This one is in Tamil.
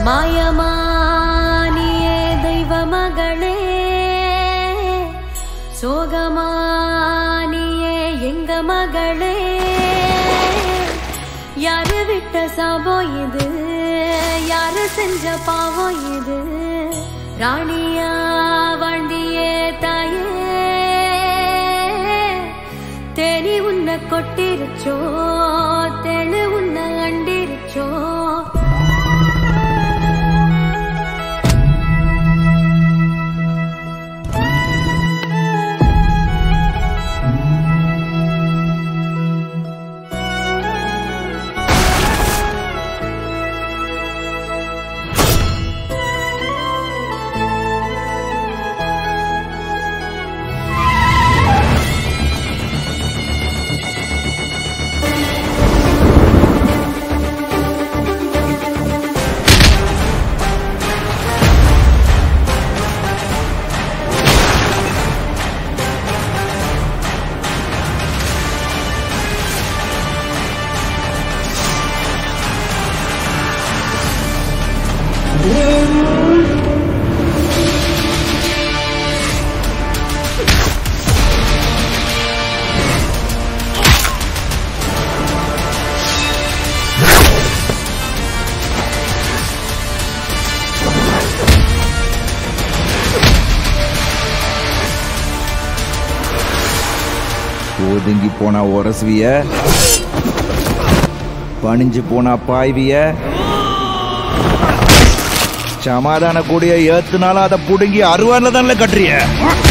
மாயமானியே தெய்வ மகளே சோகமானியே எங்க மகளே யாரு விட்ட சாபம் இது யாரு செஞ்ச பாவம் இது ராணியா வாழ்ந்தியே தாயே தேனி உன்னை கொட்டிருச்சோ தெளு உன்னை அண்டிருச்சோ ஒதுங்கி போனா உரசுவிய பணிஞ்சு போனா பாய்விய சமாதான கூடிய ஏத்துனாலும் அதை புடுங்கி அருவான்ல தானே கட்டுறிய